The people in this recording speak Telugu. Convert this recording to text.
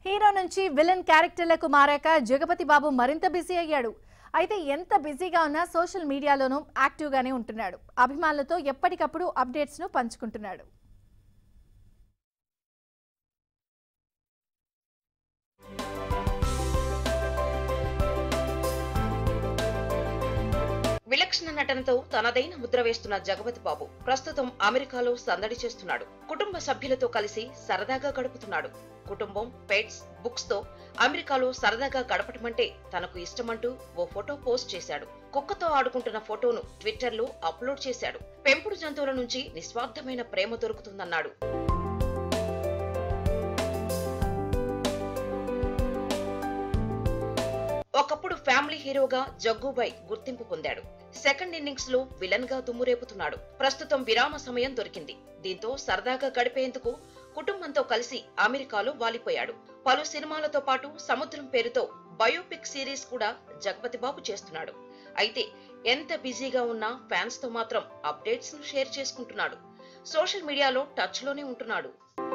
హీరో నుంచి విలన్ క్యారెక్టర్లకు మారాక జగపతి బాబు మరింత బిజీ అయ్యాడు అయితే ఎంత బిజీగా ఉన్నా సోషల్ మీడియాలోనూ యాక్టివ్గానే ఉంటున్నాడు అభిమానులతో ఎప్పటికప్పుడు అప్డేట్స్ను పంచుకుంటున్నాడు విలక్షణ నటనతో తనదైన ముద్ర వేస్తున్న జగపతి బాబు ప్రస్తుతం అమెరికాలో సందడి చేస్తున్నాడు కుటుంబ సభ్యులతో కలిసి సరదాగా గడుపుతున్నాడు కుటుంబం పెట్స్ బుక్స్ తో అమెరికాలో సరదాగా గడపటమంటే తనకు ఇష్టమంటూ ఓ ఫోటో పోస్ట్ చేశాడు కుక్కతో ఆడుకుంటున్న ఫోటోను ట్విట్టర్ లో అప్లోడ్ చేశాడు పెంపుడు జంతువుల నుంచి నిస్వార్థమైన ప్రేమ దొరుకుతుందన్నాడు ఒకప్పుడు ఫ్యామిలీ హీరోగా జగ్గుబాయ్ గుర్తింపు పొందాడు సెకండ్ ఇన్నింగ్స్ లో విలన్ గా దుమ్మురేపుతున్నాడు ప్రస్తుతం విరామ సమయం దొరికింది దీంతో సరదాగా గడిపేందుకు కుటుంబంతో కలిసి అమెరికాలో వాలిపోయాడు పలు సినిమాలతో పాటు సముద్రం పేరుతో బయోపిక్ సిరీస్ కూడా జగపతి బాబు చేస్తున్నాడు అయితే ఎంత బిజీగా ఉన్నా ఫ్యాన్స్ తో మాత్రం అప్డేట్స్ ను షేర్ చేసుకుంటున్నాడు సోషల్ మీడియాలో టచ్ లోనే ఉంటున్నాడు